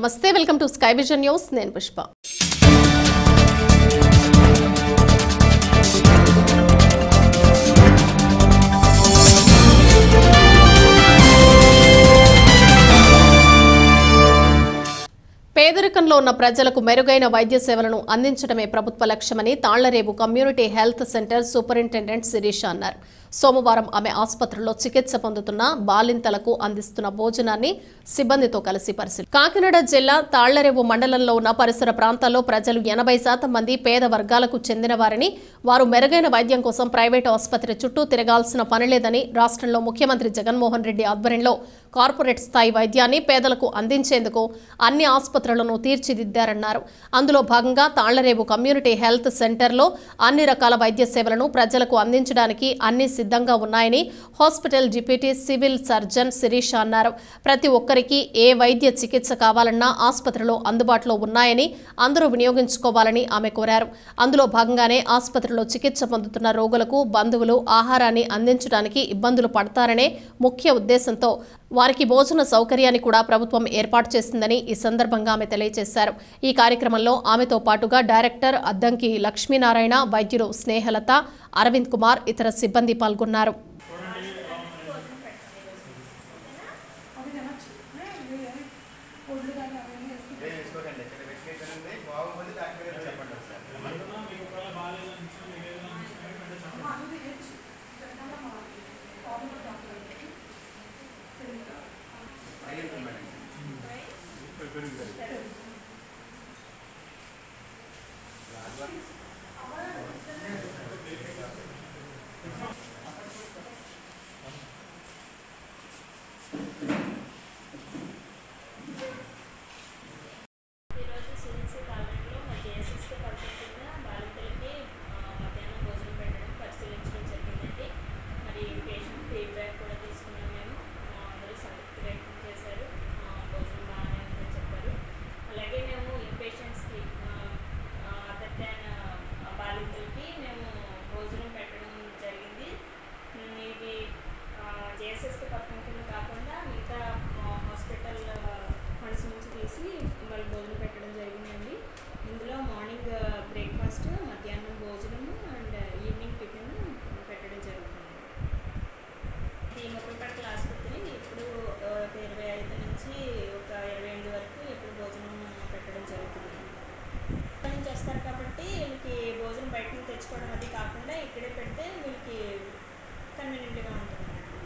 నమస్తే welcome to sky vision news నేను పుష్ప పేదరికంలో ఉన్న ప్రజలకు మెరుగైన వైద్య సేవలను అందించడమే ప్రభుత్వ లక్ష్యమని Tallarevu community health centre superintendent Sirisha అన్నారు సోమవారం ఆమె ఆసుపత్రిలో చికిత్స పొందుతున్న బాలింతలకు అందిస్తున్న భోజనాన్ని సిబ్బందితో కలిసి పరిశీలి కాకినాడ జిల్లా తాళ్లరేవు మండలంలో ఉన్న పరిసర ప్రాంతాల్లో ప్రజలు ఎనభై శాతం మంది పేద వర్గాలకు చెందిన వారని వారు మెరుగైన వైద్యం కోసం ప్రైవేటు ఆసుపత్రి చుట్టూ తిరగాల్సిన పనిలేదని రాష్ట్రంలో ముఖ్యమంత్రి జగన్మోహన్ రెడ్డి ఆధ్వర్యంలో కార్పొరేట్ స్థాయి వైద్యాన్ని పేదలకు అందించేందుకు అన్ని ఆసుపత్రులను తీర్చిదిద్దారన్నారు అందులో భాగంగా తాళ్లరేవు కమ్యూనిటీ హెల్త్ సెంటర్లో అన్ని రకాల వైద్య సేవలను ప్రజలకు అందించడానికి అన్ని సిద్ధంగా ఉన్నాయని hospital deputy civil surgeon Sirisha అన్నారు ప్రతి ఒక్కరికి ఏ వైద్య చికిత్స కావాలన్నా ఆసుపత్రిలో అందుబాటులో ఉన్నాయని అందరూ వినియోగించుకోవాలని ఆమె కోరారు అందులో భాగంగానే ఆసుపత్రిలో చికిత్స పొందుతున్న రోగులకు బంధువులు ఆహారాన్ని అందించడానికి ఇబ్బందులు పడతారనే ముఖ్య ఉద్దేశంతో వారికి భోజన సౌకర్యాన్ని కూడా ప్రభుత్వం ఏర్పాటు చేసిందని ఈ సందర్భంగా ఆమె తెలియజేశారు ఈ కార్యక్రమంలో ఆమెతో పాటుగా డైరెక్టర్ అద్దంకి లక్ష్మీనారాయణ వైద్యులు స్నేహలత అరవింద్ కుమార్ ఇతర సిబ్బంది పాల్గొన్నారు ఈరోజు సిఎన్సీ కాలనీలో మా జేఎస్ఎస్కే పథకం కింద బాలింతలకి ఆ, మధ్యాహ్నం భోజనం పెట్టడం పరిశీలించడం జరిగిందండి మరి పేషెంట్ ఫీడ్బ్యాక్ కూడా తీసుకున్నాం మేము ఆ, అందరూ సంతృప్తి వ్యక్తం చేశారు ఆ, భోజనం బాగానే ఉందని చెప్పారు అలాగే మేము ఇన్ పేషెంట్స్కి అదర్ దాన్ బాలింతలకి మేము భోజనం పెట్టడం జరిగింది ఉమ్, ఇది జేఎస్ఎస్కే పథకం కింద కాకుండా మిగతా హాస్పిటల్ ఫండ్స్ నుంచి తీసి వాళ్ళు భోజనం పెట్టడం జరిగిందండి ఇందులో మార్నింగ్ బ్రేక్ఫాస్ట్ మధ్యాహ్నం భోజనము అండ్ ఈవినింగ్ టిఫిన్ పెట్టడం జరుగుతుంది ఈ ముప్పటిపట్ల ఆసుపత్రి ఇప్పుడు ఆ, ఒక ఇరవై ఐదు నుంచి ఒక ఇరవై ఎనిమిది వరకు ఎప్పుడు భోజనం పెట్టడం జరుగుతుంది ఇక్కడ నుంచి వస్తారు కాబట్టి వీళ్ళకి భోజనం బయట నుంచి తెచ్చుకోవడం అది కాకుండా ఇక్కడే పెడితే వీళ్ళకి కన్వీనియంట్గా ఉంటుంది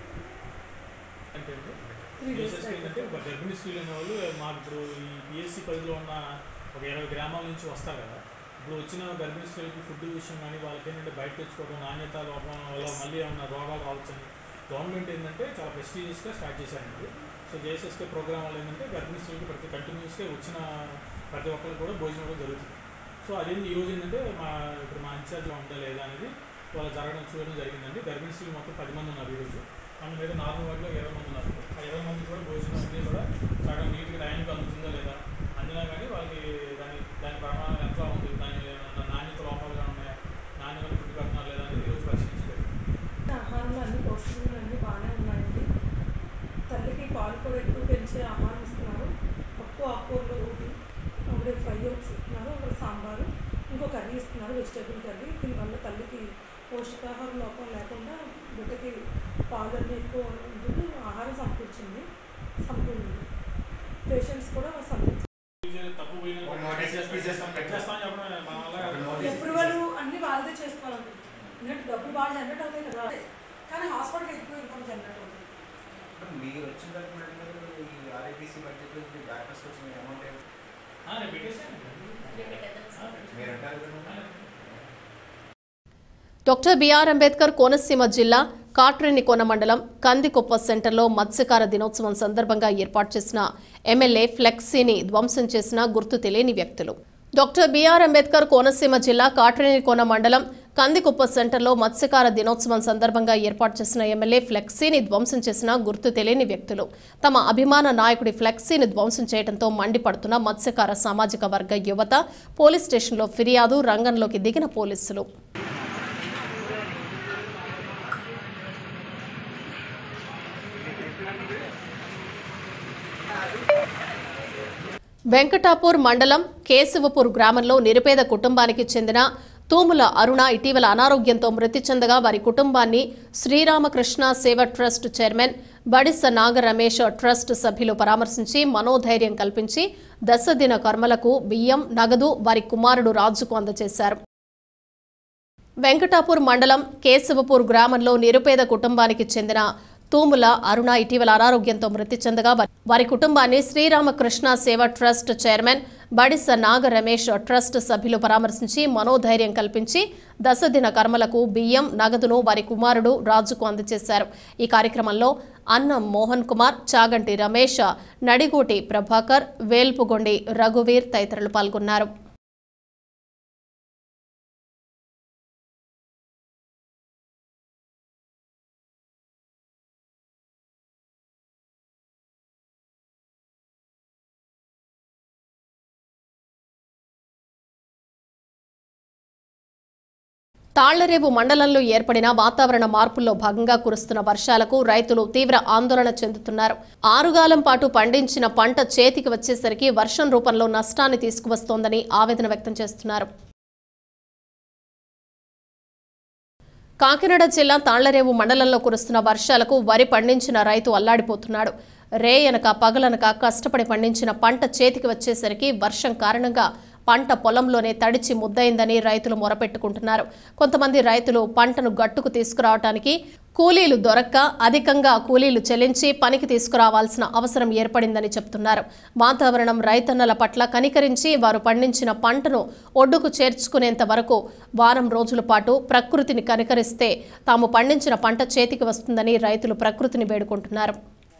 అంటే బేసిక్గా ఏంటంటే ఒక గర్భిణీ స్త్రీలు అనే వాళ్ళు మాకు ఇప్పుడు ఈ పిఎస్సి పరిధిలో ఉన్న ఒక ఇరవై గ్రామాల నుంచి వస్తారు కదా ఇప్పుడు వచ్చిన గర్భిణీ స్త్రీలకి ఫుడ్ విషయం కానీ వాళ్ళకి ఏంటంటే బయట తెచ్చుకోవడం నాణ్యత లోపం వల్ల మళ్ళీ ఏమైనా రోగాలు రావచ్చని గవర్నమెంట్ ఏంటంటే చాలా ప్రెస్టీజియస్గా స్టార్ట్ చేశారండి సో జేఎస్ఎస్కే ప్రోగ్రామ్ వల్ల ఏంటంటే గర్భిణీ స్త్రీలకి ప్రతి కంటిన్యూస్గా వచ్చిన ప్రతి ఒక్కరికి కూడా భోజనం ఇవ్వడం జరుగుతుంది సో అదేంటి ఈరోజు ఏంటంటే మా ఇప్పుడు మా ఇన్ఛార్జ్ ఉందా లేదా అనేది వాళ్ళు జరగడం చూడడం జరిగిందండి గర్భిణీ స్త్రీలు మొత్తం పది మంది ఉన్నారు ఈరోజు మన మీద నార్మల్ వార్డులో ఇరవై మంది ఉన్నారు ఆ ఇరవై మంది కూడా భోజనం అన్నీ కూడా సగం నీట్గా టైంకి అందుతుందా లేదా అందినా కానీ వాళ్ళకి దాని దాని ప్రమాణం ఎట్లా ఉంది దాని ఏమన్నా నాణ్యత లోపాలుగా ఉన్నాయా నాణ్యమైన ఫుడ్ పెడుతున్నారు లేదా అనేది ఈరోజు పరిశీలించలేదు ఆహారంలో అన్ని పోషకాలు అన్నీ బాగానే ఉన్నాయండి తల్లికి పాలు కూడా ఎక్కువ పెంచే ఆహారం ఇస్తున్నారు పప్పు ఆకుకూరలు ఒకటి ఒకటి ఫ్రై ఒకటి ఇస్తున్నారు ఒకటి సాంబారు ఇంకో కర్రీ ఇస్తున్నారు వెజిటేబుల్ కర్రీ దీనివల్ల తల్లికి పౌష్టికాహారం లోపం లేకుండా బిడ్డకి పాలు అన్నీ ఎక్కువ ఉంటుంది ఆహారం సమకూర్చింది సమకూరింది పేషెంట్స్ కూడా సంతృప్తి తప్పు పోయిన ఒక notice చేసి చేస్తాం. చేస్తామని చెప్పడం మన వల్ల ఒక notice. ఎప్రూవల్ అన్ని వాళ్ళదే చేసుకోవాలండి ఎందుకంటే డబ్బులు బాగా జనరేట్ అవుతాయి కదా కానీ హాస్పిటల్కి ఎక్కువ ఇన్కమ్ జనరేట్ అవుతుంది ఇప్పుడు మీరు వచ్చిన దానికి ఈ ఆర్ఐబీసీ బడ్జెట్ నుంచి బ్యాక్వర్స్ వచ్చిన అమౌంట్ ఏంటి ఆ, నేను పెట్టేసాను రేపు పెట్టేద్దాం సార్. మీరు అంటారు కదా డాక్టర్ బిఆర్ అంబేద్కర్ కోనసీమ జిల్లా కాట్రేనికోన మండలం కందికొప్ప సెంటర్లో మత్స్యకార దినోత్సవం సందర్భంగా ఏర్పాటు చేసిన ఎమ్మెల్యే ఫ్లెక్సీని ధ్వంసం చేసిన గుర్తు తెలియని వ్యక్తులు డాక్టర్ బిఆర్ అంబేద్కర్ కోనసీమ జిల్లా కాట్రేనికోన మండలం కందికొప్ప సెంటర్లో మత్స్యకార దినోత్సవం సందర్భంగా ఏర్పాటు చేసిన ఎమ్మెల్యే ఫ్లెక్సీని ధ్వంసం చేసిన గుర్తు తెలియని వ్యక్తులు తమ అభిమాన నాయకుడి ఫ్లెక్సీని ధ్వంసం చేయడంతో మండిపడుతున్న మత్స్యకార సామాజిక వర్గ యువత పోలీస్ స్టేషన్లో ఫిర్యాదు రంగంలోకి దిగిన పోలీసులు వెంకటాపూర్ మండలం కేశవపూర్ గ్రామంలో నిరుపేద కుటుంబానికి చెందిన తూముల అరుణ ఇటీవల అనారోగ్యంతో మృతి చెందగా వారి కుటుంబాన్ని Sriramakrishna Seva trust chairman Badisa Naga Ramesh trust సభ్యులు పరామర్శించి మనోధైర్యం కల్పించి దశదిన కర్మలకు బియ్యం నగదు వారి కుమారుడు రాజుకు అందజేశారు వెంకటాపూర్ మండలం కేశవపూర్ గ్రామంలో నిరుపేద కుటుంబానికి చెందిన తూముల అరుణ ఇటీవల అనారోగ్యంతో మృతి చెందగా వారి- వారి కుటుంబాన్ని Sriramakrishna Seva trust chairman Badisa Naga Ramesh trust సభ్యులు పరామర్శించి మనోధైర్యం కల్పించి దశదిన కర్మలకు బియ్యం నగదును వారి కుమారుడు రాజుకు అందజేశారు ఈ కార్యక్రమంలో అన్నం మోహన్ కుమార్ చాగంటి రమేష్ నడిగోటి ప్రభాకర్ వేల్పుగొండి రఘువీర్ తదితరులు పాల్గొన్నారు తాళ్లరేవు మండలంలో ఏర్పడిన వాతావరణ మార్పుల్లో భాగంగా కురుస్తున్న వర్షాలకు రైతులు తీవ్ర ఆందోళన చెందుతున్నారు ఆరుగాలం పాటు పండించిన పంట చేతికి వచ్చేసరికి వర్షం రూపంలో నష్టాన్ని తీసుకువస్తోందని ఆవేదన వ్యక్తం చేస్తున్నారు కాకినాడ జిల్లా తాళ్లరేవు మండలంలో కురుస్తున్న వర్షాలకు వరి పండించిన రైతు అల్లాడిపోతున్నాడు రేయనక పగలనక కష్టపడి పండించిన పంట చేతికి వచ్చేసరికి వర్షం కారణంగా పంట పొలంలోనే తడిచి ముద్దయిందని రైతులు మొరపెట్టుకుంటున్నారు కొంతమంది రైతులు పంటను గట్టుకు తీసుకురావడానికి కూలీలు దొరక్క అధికంగా కూలీలు చెల్లించి పనికి తీసుకురావాల్సిన అవసరం ఏర్పడిందని చెప్తున్నారు వాతావరణం రైతన్నల పట్ల కనికరించి వారు పండించిన పంటను ఒడ్డుకు చేర్చుకునేంత వరకు వారం రోజుల పాటు ప్రకృతిని కనికరిస్తే తాము పండించిన పంట చేతికి వస్తుందని రైతులు ప్రకృతిని వేడుకుంటున్నారు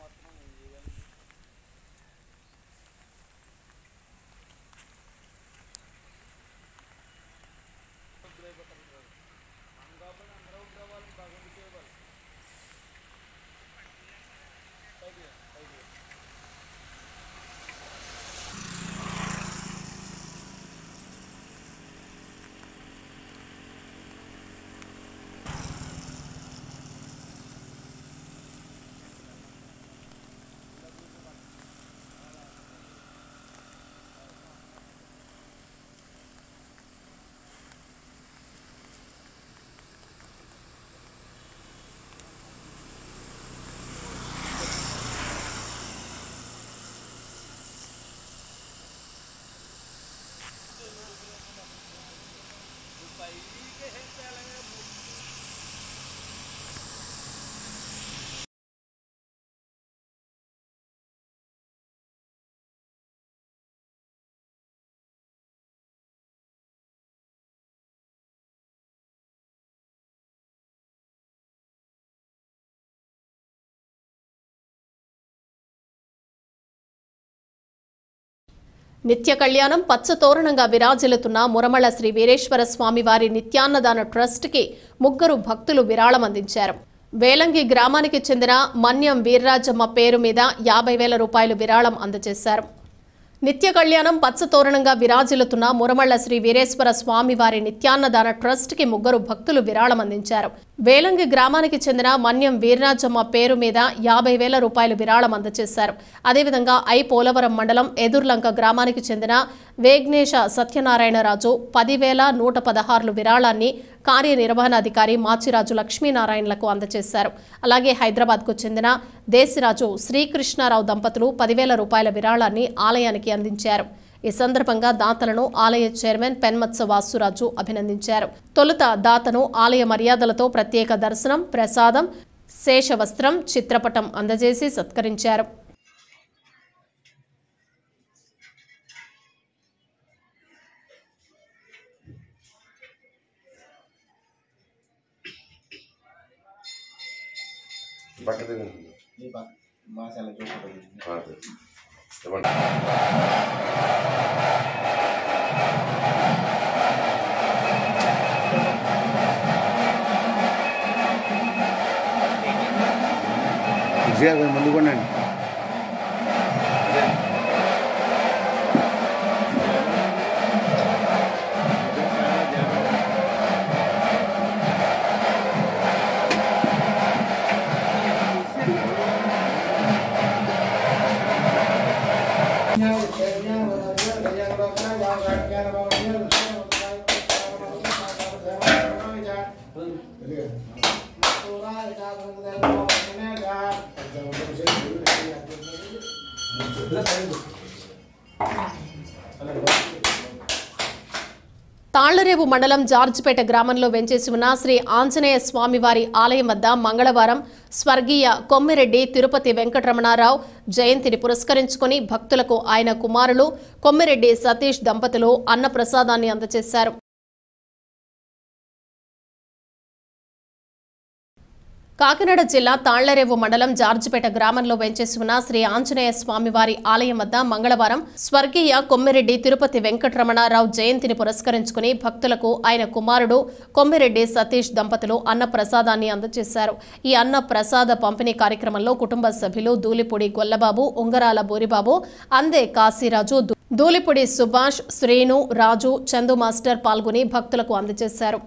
నిత్య కళ్యాణం పచ్చ తోరణంగా విరాజిల్లుతున్న మురమళ్ళ శ్రీ వీరేశ్వర స్వామి వారి నిత్యాన్నదాన ట్రస్ట్కి ముగ్గురు భక్తులు విరాళం అందించారు వేలంగి గ్రామానికి చెందిన మన్యం వీర్రాజమ్మ పేరు మీద యాభై వేల రూపాయలు విరాళం అందజేశారు నిత్య కళ్యాణం పచ్చ తోరణంగా విరాజిల్లుతున్న మురమళ్ళ శ్రీ వీరేశ్వర స్వామి వారి నిత్యాన్నదాన ట్రస్ట్ కి ముగ్గురు భక్తులు విరాళం అందించారు వేలంగి గ్రామానికి చెందిన మన్యం వీర్రాజమ్మ పేరు మీద యాభై వేల రూపాయలు విరాళం అందజేశారు అదేవిధంగా ఐ పోలవరం మండలం ఎదుర్లంక గ్రామానికి చెందిన వేగ్నేశ సత్యనారాయణరాజు పదివేల నూట పదహారులు విరాళాన్ని కార్యనిర్వహణాధికారి మాచిరాజు లక్ష్మీనారాయణలకు అందజేశారు అలాగే హైదరాబాద్కు చెందిన దేశిరాజు శ్రీకృష్ణారావు దంపతులు పదివేల రూపాయల విరాళాన్ని ఆలయానికి అందించారు ఈ సందర్భంగా దాతలను ఆలయ చైర్మన్ పెన్మత్స వాసురాజు అభినందించారు తొలుత దాతను ఆలయ మర్యాదలతో ప్రత్యేక దర్శనం ప్రసాదం శేషవస్త్రం చిత్రపటం అందజేసి సత్కరించారు పక్కన ఈ పక్క మాసాల చూపడం ఇవ్వండి విజయాలు ముందు కొనండి జయ తాళ్లరేవు మండలం జార్జిపేట గ్రామంలో వెంచేసి ఉన్న శ్రీ ఆంజనేయ స్వామివారి ఆలయం వద్ద మంగళవారం స్వర్గీయ కొమ్మిరెడ్డి తిరుపతి వెంకటరమణారావు జయంతిని పురస్కరించుకుని భక్తులకు ఆయన కుమారులు కొమ్మిరెడ్డి సతీష్ దంపతులు అన్న ప్రసాదాన్ని అందజేశారు కాకినాడ జిల్లా తాళ్లరేవు మండలం జార్జిపేట గ్రామంలో వెంచేసి ఉన్న శ్రీ ఆంజనేయ స్వామివారి ఆలయం వద్ద మంగళవారం స్వర్గీయ కొమ్మిరెడ్డి తిరుపతి వెంకటరమణారావు జయంతిని పురస్కరించుకుని భక్తులకు ఆయన కుమారుడు కొమ్మిరెడ్డి సతీష్ దంపతులు అన్న ప్రసాదాన్ని అందజేశారు ఈ అన్న ప్రసాద పంపిణీ కార్యక్రమంలో కుటుంబ సభ్యులు దూలిపూడి గొల్లబాబు ఉంగరాల బోరిబాబు అందే కాశీరాజు దు- దూలిపూడి సుభాష్ శ్రీను రాజు చందు మాస్టర్ పాల్గొని భక్తులకు అందజేశారు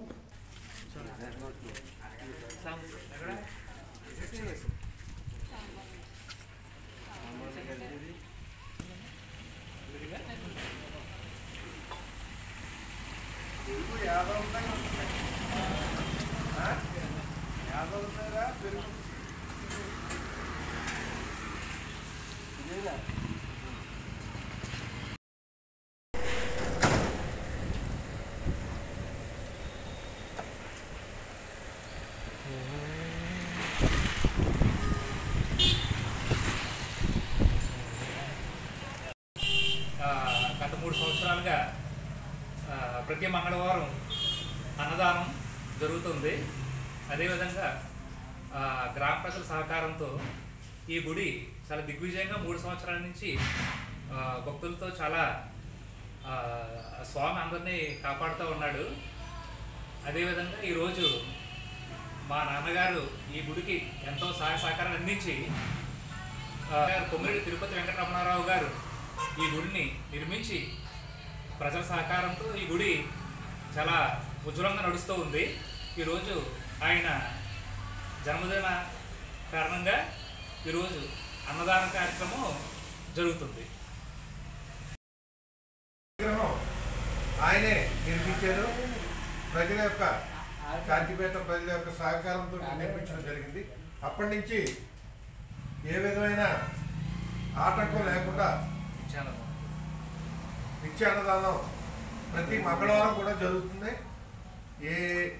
ఆ, గత మూడు సంవత్సరాలుగా ఆ, ప్రతి మంగళవారం అన్నదానం జరుగుతుంది అదేవిధంగా ఆ, గ్రామ ప్రజల సహకారంతో ఈ గుడి చాలా దిగ్విజయంగా మూడు సంవత్సరాల నుంచి ఆ, భక్తులతో చాలా ఆ, స్వామి అందరినీ కాపాడుతూ ఉన్నాడు అదేవిధంగా ఈరోజు మా నాన్నగారు ఈ గుడికి ఎంతో సహాయ సహకారాలు అందించి ఆ, కొమ్మిరెడ్డి తిరుపతి వెంకటరమణారావు గారు ఈ గుడిని నిర్మించి ప్రజల సహకారంతో ఈ గుడి చాలా ఉజ్వలంగా నడుస్తూ ఉంది ఈరోజు ఆయన జన్మదిన కారణంగా ఈరోజు అన్నదాన కార్యక్రమం జరుగుతుంది విగ్రహం ఆయనే నిర్మించారు ప్రజల యొక్క శాంతిపేట ప్రజల యొక్క సహకారంతో నిర్మించడం జరిగింది అప్పటి నుంచి ఏ విధమైన ఆటంకం లేకుండా చాలా నిత్యాన్నదానం ప్రతి మంగళవారం కూడా జరుగుతుంది ఏ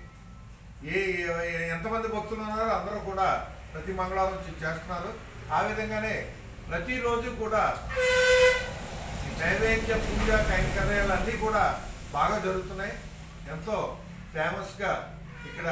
ఏ ఏ- ఎంతమంది భక్తులు ఉన్నారో అందరూ కూడా ప్రతి మంగళవారం చే- చేస్తున్నారు ఆ విధంగానే ప్రతిరోజు కూడా ఈ నైవేద్య పూజ కైంకర్యాలు అన్నీ కూడా బాగా జరుగుతున్నాయి ఎంతో ఫేమస్గా ఇక్కడ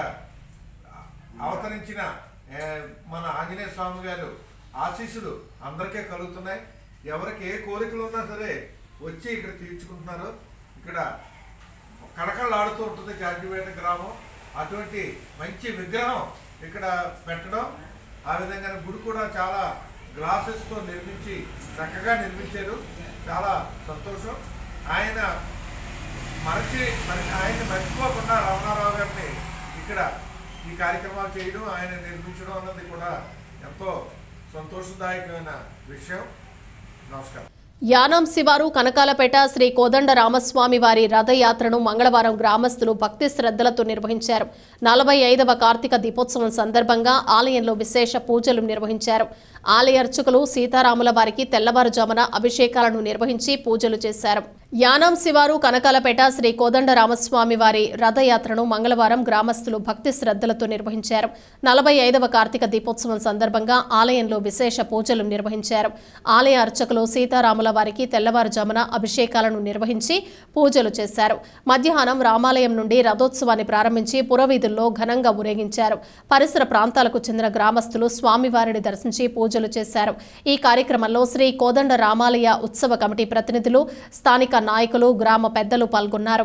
అవతరించిన ఏ, మన ఆంజనేయ స్వామి గారు ఆశీస్సులు అందరికీ కలుగుతున్నాయి ఎవరికి ఏ కోరికలు ఉన్నా సరే వచ్చి ఇక్కడ తీర్చుకుంటున్నారు ఇక్కడ కడకళ్ళాడుతూ ఉంటుంది జార్జిపేట గ్రామం అటువంటి మంచి విగ్రహం ఇక్కడ పెట్టడం ఆ విధంగా గుడి కూడా చాలా గ్లాసెస్తో నిర్మించి చక్కగా నిర్మించారు చాలా సంతోషం ఆయన మరచి మరి ఆయన మర్చిపోకుండా రమణారావు గారిని ఇక్కడ ఈ కార్యక్రమాలు చేయడం ఆయన నిర్మించడం అన్నది కూడా ఎంతో సంతోషదాయకమైన విషయం నమస్కారం యానాం శివారు కనకాలపేట శ్రీ కోదండ రామస్వామి వారి రథయాత్రను మంగళవారం గ్రామస్తులు భక్తి శ్రద్ధలతో నిర్వహించారు నలభై ఐదవ కార్తీక దీపోత్సవం సందర్భంగా ఆలయంలో విశేష పూజలు నిర్వహించారు ఆలయ అర్చకులు సీతారాముల వారికి తెల్లవారుజామున అభిషేకాలను నిర్వహించి పూజలు చేశారు యానాం శివారు కనకాలపేట శ్రీ కోదండ రామస్వామి వారి రథయాత్రను మంగళవారం గ్రామస్తులు భక్తి శ్రద్ధలతో నిర్వహించారు నలభై ఐదవ కార్తీక దీపోత్సవం సందర్భంగా ఆలయంలో విశేష పూజలు నిర్వహించారు ఆలయ అర్చకులు సీతారాముల వారికి తెల్లవారుజామున అభిషేకాలను నిర్వహించి పూజలు చేశారు మధ్యాహ్నం రామాలయం నుండి రథోత్సవాన్ని ప్రారంభించి పురవీధుల్లో ఘనంగా ఊరేగించారు పరిసర ప్రాంతాలకు చెందిన గ్రామస్తులు స్వామివారిని దర్శించి పూజలు చేశారు ఈ కార్యక్రమంలో శ్రీ కోదండ రామాలయ ఉత్సవ కమిటీ ప్రతినిధులు స్థానిక నాయకులు గ్రామ పెద్దలు పాల్గొన్నారు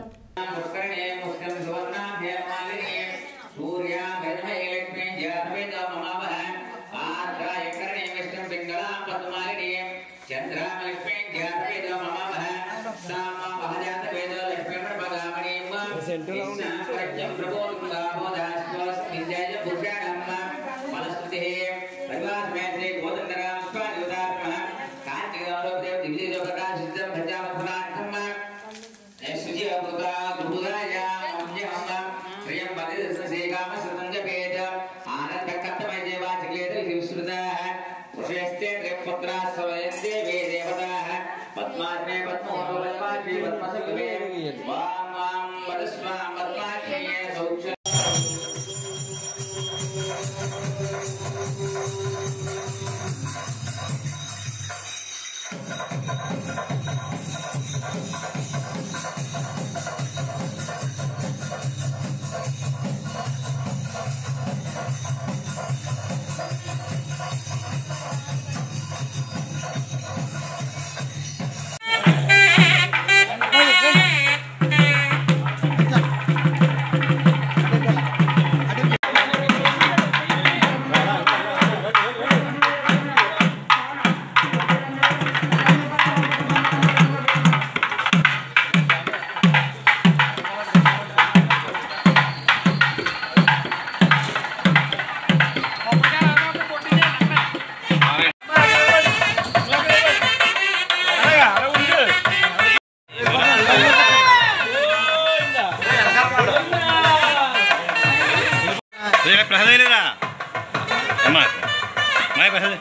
ప్రసాదేనా అమ్మా మాయ ప్రసాద్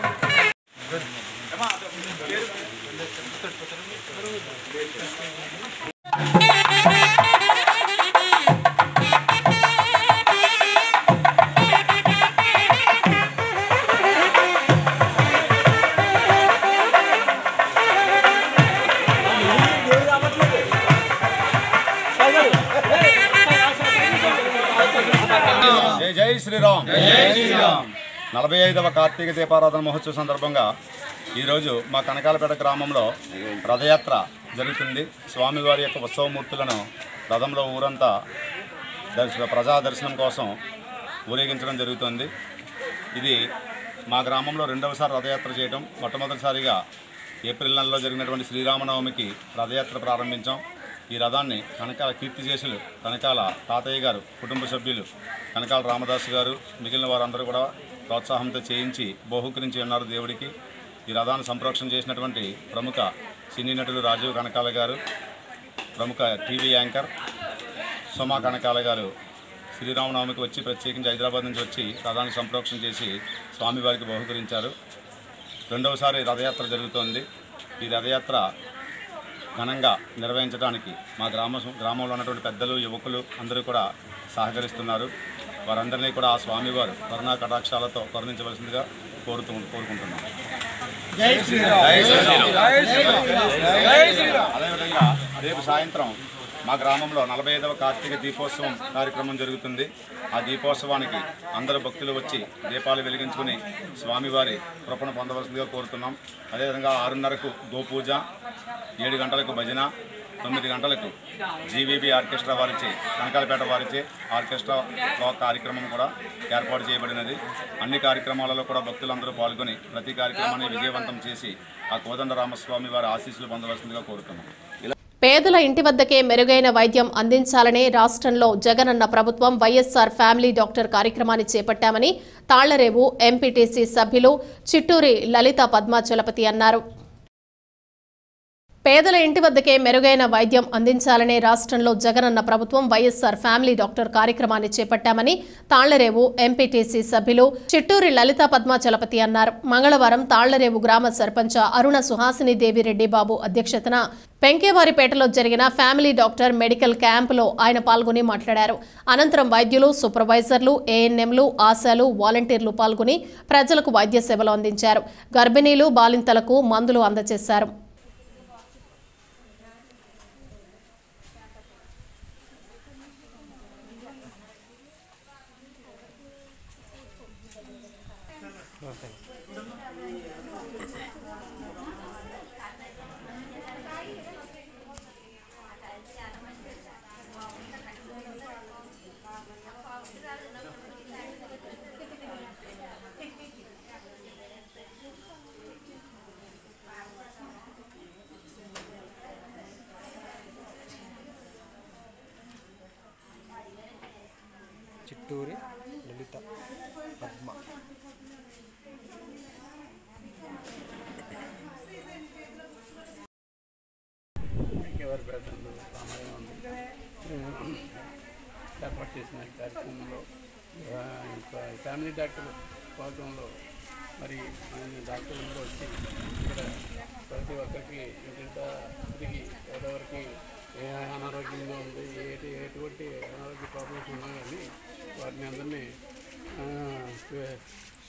జై జై శ్రీరామ్ నలభై ఐదవ కార్తీక దీపారాధన మహోత్సవ సందర్భంగా ఈరోజు మా కనకాలపేట గ్రామంలో రథయాత్ర జరుగుతుంది స్వామివారి యొక్క ఉత్సవమూర్తులను రథంలో ఊరంతా దర్శ ప్రజా దర్శనం కోసం ఊరేగించడం జరుగుతుంది ఇది మా గ్రామంలో రెండవసారి రథయాత్ర చేయడం మొట్టమొదటిసారిగా ఏప్రిల్ నెలలో జరిగినటువంటి శ్రీరామనవమికి రథయాత్ర ప్రారంభించాం ఈ రథాన్ని కనకాల కీర్తిశేషులు కనకాల తాతయ్య గారు కుటుంబ సభ్యులు కనకాల రామదాసు గారు మిగిలిన వారందరూ కూడా ప్రోత్సాహంతో చేయించి బహుకరించి ఉన్నారు దేవుడికి ఈ రథాన్ని సంప్రోక్షణ చేసినటువంటి ప్రముఖ సినీ నటులు రాజీవ్ కనకాల గారు ప్రముఖ టీవీ యాంకర్ సుమా కనకాల గారు శ్రీరామనవమికి వచ్చి ప్రత్యేకించి హైదరాబాద్ నుంచి వచ్చి రథాన్ని సంప్రోక్షణ చేసి స్వామివారికి బహుకరించారు రెండవసారి రథయాత్ర జరుగుతోంది ఈ రథయాత్ర ఘనంగా నిర్వహించడానికి మా గ్రామ గ్రామంలో ఉన్నటువంటి పెద్దలు యువకులు అందరూ కూడా సహకరిస్తున్నారు వారందరినీ కూడా ఆ స్వామివారు కరుణా కటాక్షాలతో కరుణించవలసిందిగా కోరుతూ కోరుకుంటున్నాం జై శ్రీరామ్. జై శ్రీరామ్. జై శ్రీరామ్. అదేవిధంగా రేపు సాయంత్రం మా గ్రామంలో నలభై ఐదవ కార్తీక దీపోత్సవం కార్యక్రమం జరుగుతుంది ఆ దీపోత్సవానికి అందరు భక్తులు వచ్చి దీపాలు వెలిగించుకుని స్వామివారి కృపణ పొందవలసిందిగా కోరుతున్నాం అదేవిధంగా ఆరున్నరకు గోపూజ ఏడు గంటలకు భజన తొమ్మిది గంటలకు జీవీబీ ఆర్కెస్ట్రా వారిచే కనకాలపేట వారిచే ఆర్కెస్ట్రా కార్యక్రమం కూడా ఏర్పాటు చేయబడినది అన్ని కార్యక్రమాలలో కూడా భక్తులందరూ పాల్గొని ప్రతి కార్యక్రమాన్ని విజయవంతం చేసి ఆ కోదండరామస్వామి వారి ఆశీస్సులు పొందవలసిందిగా కోరుతున్నాం పేదల ఇంటి వద్దకే మెరుగైన వైద్యం అందించాలనే రాష్ట్రంలో జగనన్న ప్రభుత్వం వైఎస్ఆర్ ఫ్యామిలీ డాక్టర్ కార్యక్రమాన్ని చేపట్టామని తాళ్లరేవు ఎంపీటీసీ సభ్యులు చిట్టూరి లలిత పద్మాచలపతి అన్నారు పేదల ఇంటి వద్దకే మెరుగైన వైద్యం అందించాలనే రాష్ట్రంలో జగనన్న ప్రభుత్వం వైఎస్ఆర్ ఫ్యామిలీ డాక్టర్ కార్యక్రమాన్ని చేపట్టామని తాళ్లరేవు ఎంపీటీసీ సభ్యులు చిట్టూరి లలిత పద్మాచలపతి అన్నారు మంగళవారం తాళ్లరేవు గ్రామ సర్పంచ అరుణ సుహాసిని దేవిరెడ్డి బాబు అధ్యక్షతన పెంకేవారిపేటలో జరిగిన ఫ్యామిలీ డాక్టర్ మెడికల్ క్యాంపులో ఆయన పాల్గొని మాట్లాడారు అనంతరం వైద్యులు సూపర్వైజర్లు ఏఎన్ఎంలు ఆశాలు వాలంటీర్లు పాల్గొని ప్రజలకు వైద్య సేవలు అందించారు గర్భిణీలు బాలింతలకు మందులు అందజేశారు చిట్టూరి లలిత పద్మ ఎవరి ప్రజలు రామాయణం ఉంది ఏర్పాటు చేసిన ఈ కార్యక్రమంలో ఆ, ఇంకా ఫ్యామిలీ డాక్టర్ ప్రోగ్రాంలో మరి ఆయన డాక్టర్లు వచ్చి ఇక్కడ ప్రతి ఒక్కరికి ఇంటింటా తిరిగి ఎవరెవరికి అవకాశం ఉన్నా కానీ వారిని అందరినీ ఆ, వే-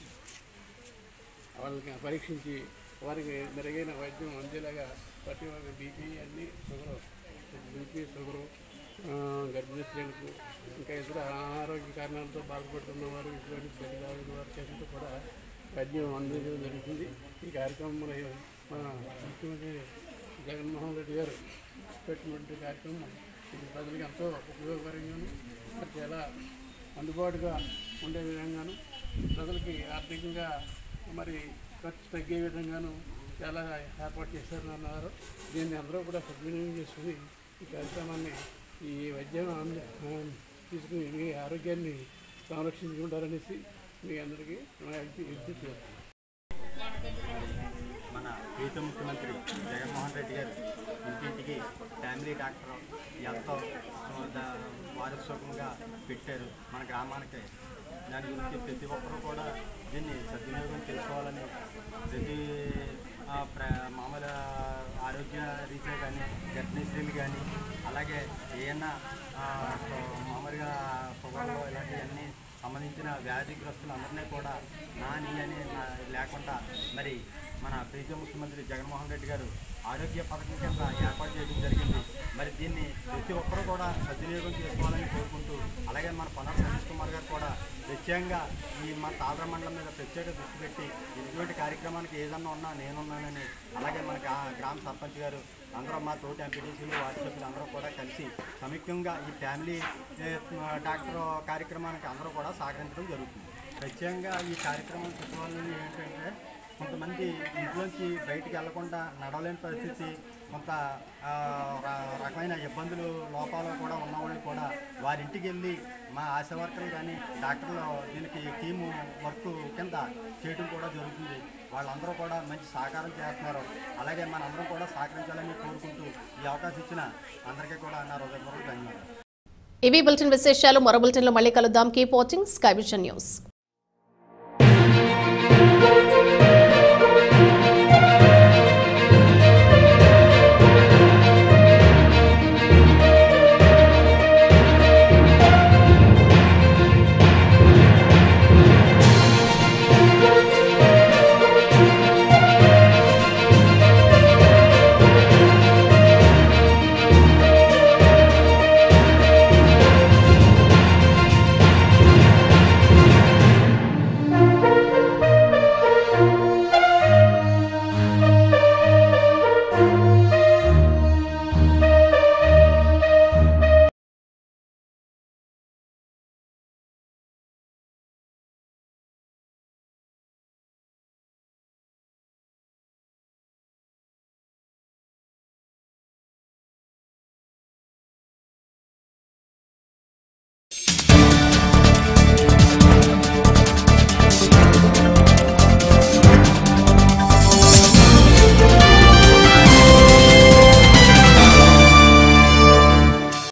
వాళ్ళకి పరీక్షించి వారికి మెరుగైన వైద్యం అందేలాగా ప్రతి ఒక్క బీపీ అన్ని షుగరు బీపీ షుగరు ఆ, గర్భిణీ స్త్రీలకు ఇంకా ఇతర అనారోగ్య కారణాలతో బాధపడుతున్న వారు ఇటువంటి శరీరాల వారి చేతులతో కూడా వైద్యం అందించడం జరుగుతుంది ఈ కార్యక్రమంలో మన ముఖ్యమంత్రి జగన్మోహన్ రెడ్డి గారు పెట్టినటువంటి కార్యక్రమం ఇది ప్రజలకు ఎంతో ఉపయోగకరంగాను మరి చాలా అందుబాటుగా ఉండే విధంగాను ప్రజలకి ఆర్థికంగా మరి ఖర్చు తగ్గే విధంగాను చాలా ఏర్పాటు చేశారని అన్నారు దీన్ని అందరూ కూడా సద్వినియోగం చేసుకుని ఈ కార్యక్రమాన్ని ఈ వైద్యం అంద- ఆ, తీసుకుని మీ ఆరోగ్యాన్ని సంరక్షించుకుంటారనేసి మీ అందరికీ నా విజ్ఞప్తి చేస్తాను మన ప్రీత ముఖ్యమంత్రి జగన్మోహన్ రెడ్డి గారు ఇంటింటికి ఫ్యామిలీ డాక్టర్ ఎంతో ద- వారసత్వంగా పెట్టారు మన గ్రామానికి దాని గురించి ప్రతి ఒక్కరూ కూడా దీన్ని సద్వినియోగం చేసుకోవాలని ప్రతి ఆ, ప్ర మామూలు ఆరోగ్య రీత్యా కానీ గర్భిణీ స్త్రీలు కానీ అలాగే ఏమైనా ఆ, మామూలుగా షుగర్లు ఇలాంటివన్నీ సంబంధించిన వ్యాధిగ్రస్తులు అందరినీ కూడా నా నీ అని నా- లేకుండా మరి మన ప్రీతి ముఖ్యమంత్రి జగన్మోహన్ రెడ్డి గారు ఆరోగ్య పథకం కింద ఏర్పాటు చేయడం జరిగింది మరి దీన్ని ప్రతి ఒక్కరూ కూడా సద్వినియోగం చేసుకోవాలని కోరుకుంటూ అలాగే మన పొన్న సతీష్ కుమార్ గారు కూడా ప్రత్యేకంగా ఈ మన తాళర మండలం మీద ప్రత్యేక దృష్టి పెట్టి ఇటువంటి కార్యక్రమానికి ఏదన్నా ఉన్నా నేనున్నానని అలాగే మన గ్రా- గ్రామ సర్పంచ్ గారు అందరూ మా తోటి ఎంపీటీసీలు వార్డు సభ్యులు అందరూ కూడా కలిసి సమైక్యంగా ఈ ఫ్యామిలీ ఏ, డాక్టర్ కార్యక్రమానికి అందరూ కూడా సహకరించడం జరుగుతుంది ప్రత్యేకంగా ఈ కార్యక్రమం సచివాలయం ఏంటంటే కొంతమంది ఇంట్లోంచి బయటికి వెళ్లకుండా నడవలేని పరిస్థితి కొంత ఆ, ర- రకమైన ఇబ్బందులు లోపాలు కూడా ఉన్నవాళ్ళు కూడా వారి ఇంటికి వెళ్ళి మా ఆశా వర్కర్లు కానీ డాక్టర్లు దీనికి టీము వర్క్ కింద చేయడం కూడా జరుగుతుంది వాళ్ళందరూ కూడా మంచి సహకారం చేస్తున్నారు అలాగే మనందరం కూడా సహకరించాలని కోరుకుంటూ ఈ అవకాశం ఇచ్చిన అందరికీ కూడా నా హృదయపూర్వక ధన్యవాదాలు ఇవి బులెటిన్ విశేషాలు మరో బులెటిన్లో మళ్ళీ కలుద్దాం keep watching sky vision news